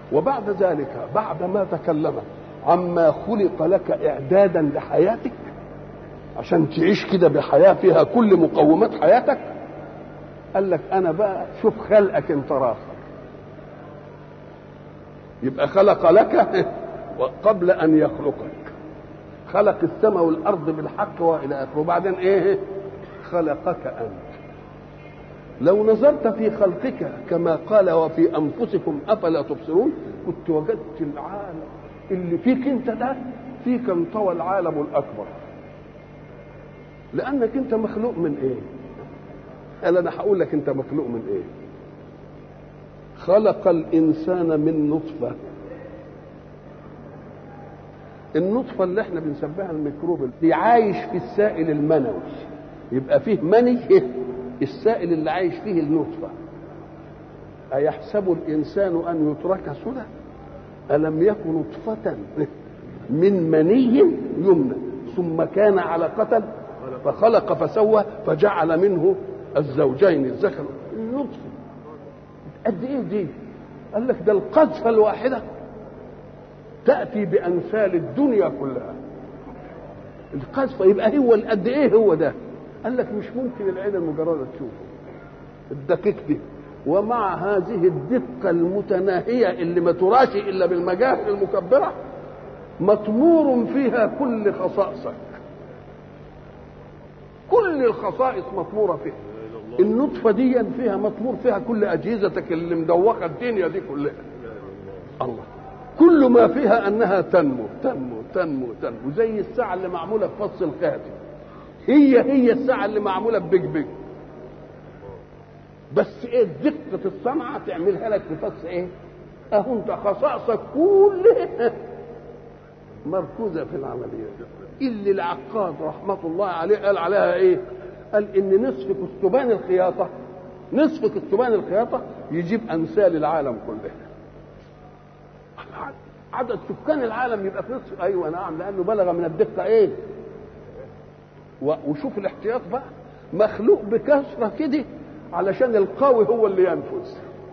وبعد ذلك بعد ما تكلم عما خلق لك اعدادا لحياتك عشان تعيش كده بحياه فيها كل مقومات حياتك قال لك انا بقى شوف خلقك انت راخر يبقى خلق لك قبل ان يخلقك خلق السماء والارض بالحق والى اخره وبعدين ايه خلقك انت لو نظرت في خلقك كما قال وفي انفسكم افلا تبصرون كنت وجدت العالم اللي فيك انت ده فيك انطوى العالم الاكبر لانك انت مخلوق من ايه قال انا هقول لك انت مخلوق من ايه خلق الانسان من نطفه النطفه اللي احنا بنسميها الميكروب اللي عايش في السائل المنوي يبقى فيه مني السائل اللي عايش فيه النطفه ايحسب الانسان ان يترك سدى الم يكن نطفه من مني يمنى ثم كان علقه فخلق فسوى فجعل منه الزوجين الذكر النطفه قد ايه دي قال لك ده القذفه الواحده تاتي بامثال الدنيا كلها القذفه يبقى هو قد ايه هو ده قال لك مش ممكن العين المجرده تشوفه الدقيق دي ومع هذه الدقة المتناهية اللي ما تراش إلا بالمجاهر المكبرة مطمور فيها كل خصائصك كل الخصائص مطمورة فيها النطفة دي فيها مطمور فيها كل أجهزتك اللي مدوخة الدنيا دي كلها الله كل ما فيها أنها تنمو تنمو تنمو تنمو زي الساعة اللي معمولة بفص الخاتم هي هي الساعة اللي معمولة ببيج بيج بس ايه دقة الصنعة تعملها لك بفص ايه اهو انت خصائصك كلها مركوزة في العملية اللي العقاد رحمة الله عليه قال عليها ايه قال ان نصف كستبان الخياطة نصف كستبان الخياطة يجيب امثال العالم كلها عدد سكان العالم يبقى في نصف ايوه نعم لانه بلغ من الدقة ايه وشوف الاحتياط بقى مخلوق بكثرة كده علشان القوي هو اللي ينفذ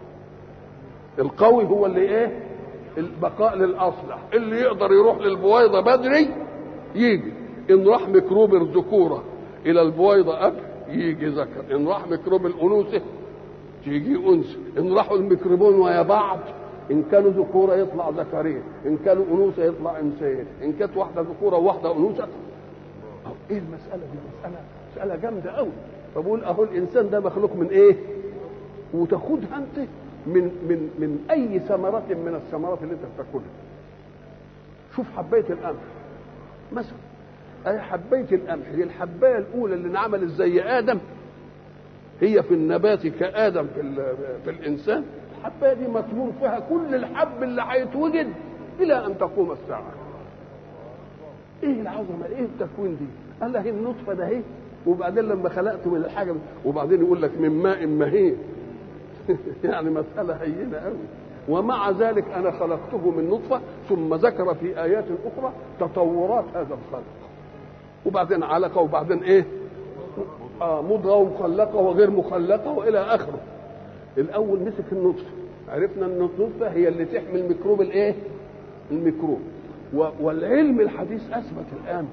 القوي هو اللي ايه البقاء للاصلح اللي يقدر يروح للبويضه بدري يجي ان راح ميكروب الذكوره الى البويضه قبل يجي ذكر ان راح ميكروب الانوثه تيجي انثى ان راحوا الميكروبون ويا بعض ان كانوا ذكوره يطلع ذكرين ان كانوا انوثه يطلع انثيين ان كانت واحده ذكوره وواحده انوثه ايه المساله دي مساله مساله جامده قوي فبقول اهو الانسان ده مخلوق من ايه وتاخدها انت من من من اي ثمرة من الثمرات اللي انت بتاكلها شوف حبايه القمح مثلا اي حبايه القمح دي الحبايه الاولى اللي انعملت زي ادم هي في النبات كادم في في الانسان الحبايه دي مطمور فيها كل الحب اللي هيتوجد الى ان تقوم الساعه ايه العظمه ايه التكوين دي قال هي النطفه ده اهي وبعدين لما خلقت من الحاجه وبعدين يقول لك من ماء مهين يعني مساله هينه قوي ومع ذلك انا خلقته من نطفه ثم ذكر في ايات اخرى تطورات هذا الخلق وبعدين علقه وبعدين ايه آه مضغه ومخلقه وغير مخلقه والى اخره الاول مسك النطفه عرفنا ان النطفه هي اللي تحمي الميكروب الايه الميكروب والعلم الحديث اثبت الان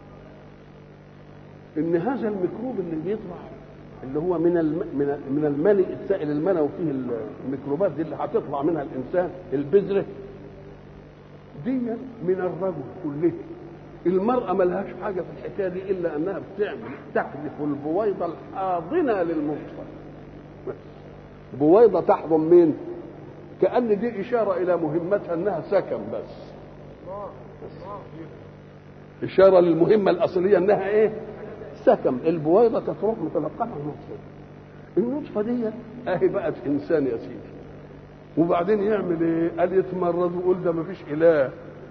ان هذا الميكروب اللي بيطلع اللي هو من الم... من من الملء السائل المنوي فيه الميكروبات دي اللي هتطلع منها الانسان البذره دي من الرجل كله المرأة ملهاش حاجة في الحكاية دي إلا أنها بتعمل تحذف البويضة الحاضنة للمطفى بويضة تحضن مين؟ كأن دي إشارة إلى مهمتها أنها سكن بس إشارة للمهمة الأصلية أنها إيه؟ سكن البويضة تروح متلقحة النطفة النطفة دي أهي بقت إنسان يا سيدي وبعدين يعمل إيه؟ قال يتمرد ويقول ده مفيش إله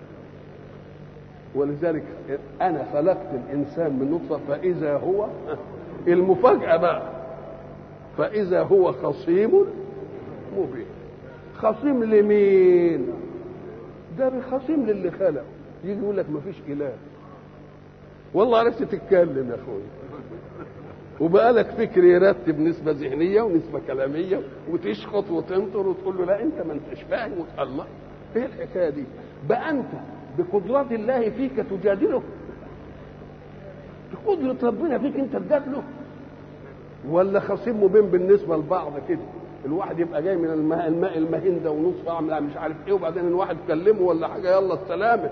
ولذلك أنا خلقت الإنسان من نطفة فإذا هو المفاجأة بقى فإذا هو خصيم مبين خصيم لمين؟ ده خصيم للي خلقه يجي يقول لك مفيش إله والله عرفت تتكلم يا اخويا وبقى لك فكر يرتب نسبه ذهنيه ونسبه كلاميه وتشخط وتنطر وتقول له لا انت ما انتش فاهم الله ايه الحكايه دي بقى انت بقدرات الله فيك تجادله بقدرة ربنا فيك انت تجادله ولا خصيم مبين بالنسبة لبعض كده الواحد يبقى جاي من الماء, الماء المهين ده ونصف اعمل مش عارف ايه وبعدين الواحد كلمه ولا حاجه يلا السلامه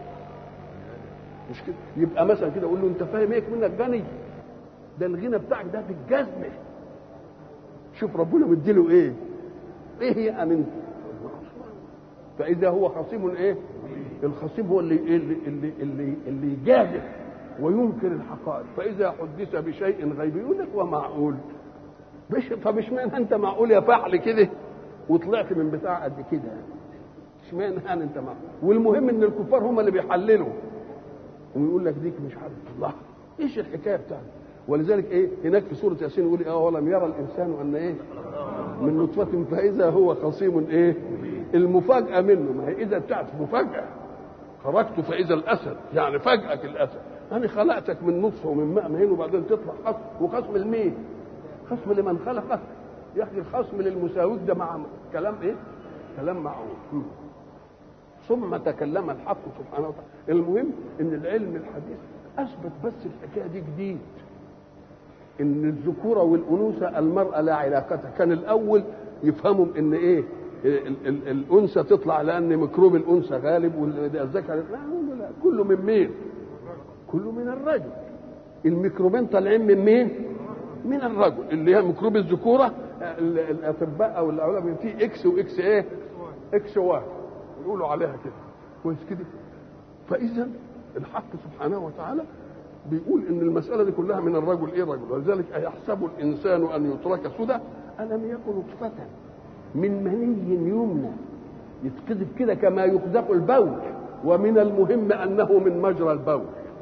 مش كده يبقى مثلا كده اقول له انت فاهم ايه منك غني ده الغنى بتاعك ده بالجزمه شوف ربنا مديله ايه ايه هي امنت فاذا هو خصيم ايه الخصيم هو اللي اللي اللي اللي, اللي يجادل وينكر الحقائق فاذا حدث بشيء غيبي يقول لك ومعقول مش طب اشمعنى انت معقول يا فحل كده وطلعت من بتاع قد كده اشمعنى يعني انت معقول والمهم ان الكفار هم اللي بيحللوا ويقول لك ديك مش عارف الله ايش الحكايه بتاعتك ولذلك ايه هناك في سوره ياسين يقول اه ولم يرى الانسان ان ايه من نطفه فاذا هو خصيم ايه المفاجاه منه ما هي اذا بتاعت مفاجاه خرجت فاذا الاسد يعني فاجئك الاسد انا خلقتك من نطفه ومن ماء مهين وبعدين تطلع خصم وخصم لمين؟ خصم لمن خلقك يا اخي الخصم للمساويك ده مع كلام ايه؟ كلام معقول ثم تكلم الحق سبحانه وتعالى المهم ان العلم الحديث اثبت بس الحكايه دي جديد ان الذكوره والانوثه المراه لا علاقه كان الاول يفهموا ان ايه ال- ال- الانثى تطلع لان ميكروب الانثى غالب والذكر لا لا كله من مين؟ كله من الرجل الميكروبين طالعين من مين؟ من الرجل اللي هي ميكروب الذكوره ال- الاطباء او العلماء في اكس واكس ايه؟ اكس واحد يقولوا عليها كده كويس كده فاذا الحق سبحانه وتعالى بيقول ان المساله دي كلها من الرجل ايه رجل ولذلك ايحسب الانسان ان يترك سدى الم يكن نطفه من مني يمنى يتكذب كده كما يقذف البول ومن المهم انه من مجرى البول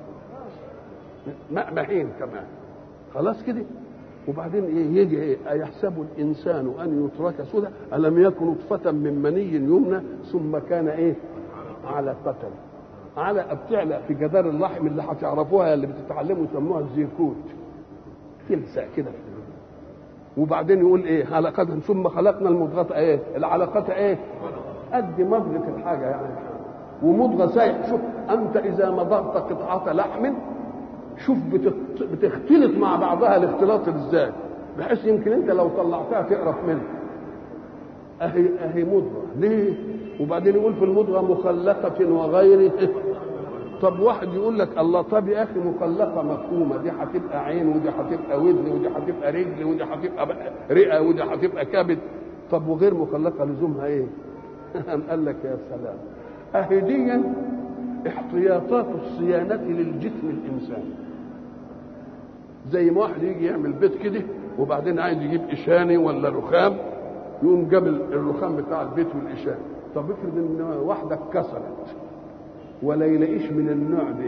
ماء مهين كمان خلاص كده وبعدين ايه يجي ايه ايحسب الانسان ان يترك سدى الم يكن نطفه من مني يمنى ثم كان ايه على قتل على بتعلق في جدار اللحم اللي هتعرفوها اللي بتتعلموا يسموها الزيكوت تلزق كده وبعدين يقول ايه علاقات ثم خلقنا المضغة ايه العلاقات ايه قد مضغة الحاجة يعني ومضغة سايح شوف انت اذا مضغت قطعة لحم شوف بتت- بتختلط مع بعضها الاختلاط ازاي بحيث يمكن انت لو طلعتها تقرف منها اهي اهي مضغه ليه وبعدين يقول في المضغه مخلقه وغير طب واحد يقول لك الله طب يا اخي مخلقه مفهومه دي هتبقى عين ودي هتبقى ودن ودي هتبقى رجل ودي هتبقى بقى رئه ودي هتبقى كبد طب وغير مخلقه لزومها ايه؟ قام قال لك يا سلام اهي دي احتياطات الصيانه للجسم الانساني زي ما واحد يجي يعمل بيت كده وبعدين عايز يجيب اشاني ولا رخام يقوم جاب الرخام بتاع البيت والاشاني طب افرض ان واحده اتكسرت ولا يلاقيش من النوع ده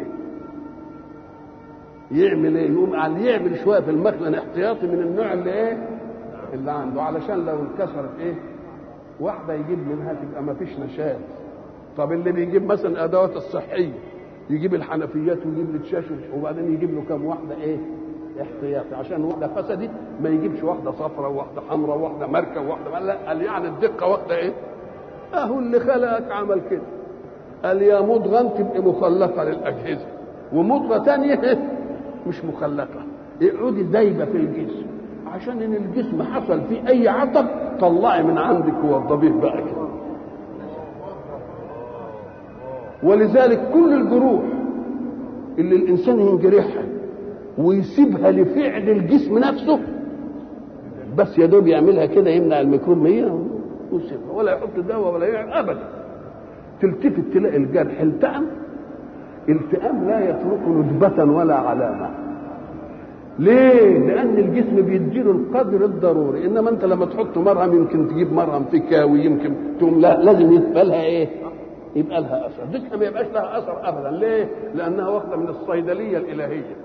يعمل ايه يقوم قال يعمل شويه في المخزن احتياطي من النوع اللي ايه اللي عنده علشان لو انكسرت ايه واحده يجيب منها تبقى ما فيش نشاز طب اللي بيجيب مثلا الادوات الصحيه يجيب الحنفيات ويجيب الشاش وبعدين يجيب له كام واحده ايه احتياطي عشان واحده فسدت ما يجيبش واحده صفراء وواحده حمراء وواحده ماركه وواحده لا قال يعني الدقه واحده ايه اهو اللي خلقك عمل كده قال يا مضغه تبقى مخلقه للاجهزه ومضغه ثانيه مش مخلقه اقعدي دايبه في الجسم عشان ان الجسم حصل فيه اي عطب طلعي من عندك ووضبيه بقى كده ولذلك كل الجروح اللي الانسان ينجرحها ويسيبها لفعل الجسم نفسه بس يا دوب يعملها كده يمنع الميكروب هي ويسيبها ولا يحط دواء ولا يعمل ابدا تلتفت تلاقي الجرح التئم التئام لا يترك ندبة ولا علامة ليه؟ لأن الجسم بيديله القدر الضروري، إنما أنت لما تحط مرهم يمكن تجيب مرهم في كاوي يمكن تقوم لا لازم يبقى لها إيه؟ يبقى لها أثر، دي ما يبقاش لها أثر أبدا، ليه؟ لأنها واخدة من الصيدلية الإلهية.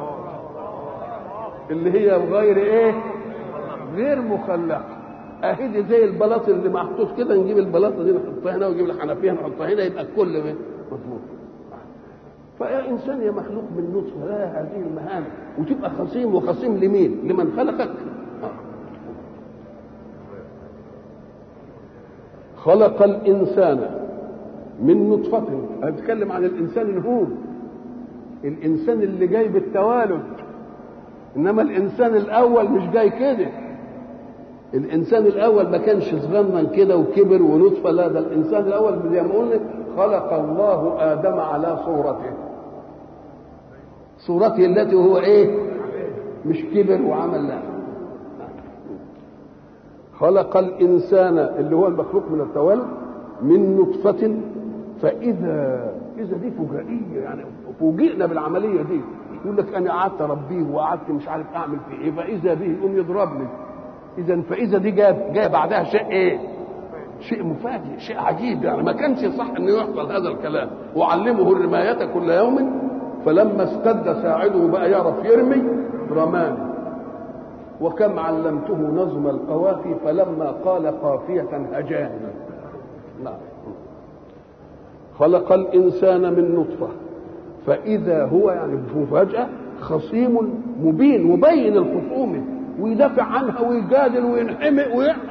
اللي هي غير إيه؟ غير مخلقة. اهي دي زي البلاط اللي محطوط كده نجيب البلاطه دي نحطها هنا ونجيب الحنفيه نحطها هنا يبقى الكل مظبوط فيا انسان يا مخلوق من نطفه لا هذه المهام وتبقى خصيم وخصيم لمين؟ لمن خلقك خلق الانسان من نطفة هتكلم عن الإنسان الهون الإنسان اللي جاي بالتوالد إنما الإنسان الأول مش جاي كده الإنسان الأول ما كانش صغنن كده وكبر ونطفة لا ده الإنسان الأول زي ما قلنا خلق الله آدم على صورته صورته التي هو إيه مش كبر وعمل لا خلق الإنسان اللي هو المخلوق من التوالد من نطفة فإذا إذا دي فجائية يعني فوجئنا بالعملية دي يقول لك أنا قعدت أربيه وقعدت مش عارف أعمل فيه إيه فإذا به يقوم يضربني إذا فإذا دي جاب جاء بعدها شيء إيه؟ شيء مفاجئ شيء عجيب يعني ما كانش صح انه يحصل هذا الكلام وعلمه الرماية كل يوم فلما استد ساعده بقى يعرف يرمي رماني وكم علمته نظم القوافي فلما قال قافية هجاني نعم خلق الإنسان من نطفة فإذا هو يعني مفاجأة خصيم مبين مبين الخصومة ويدافع عنها ويجادل وينحمق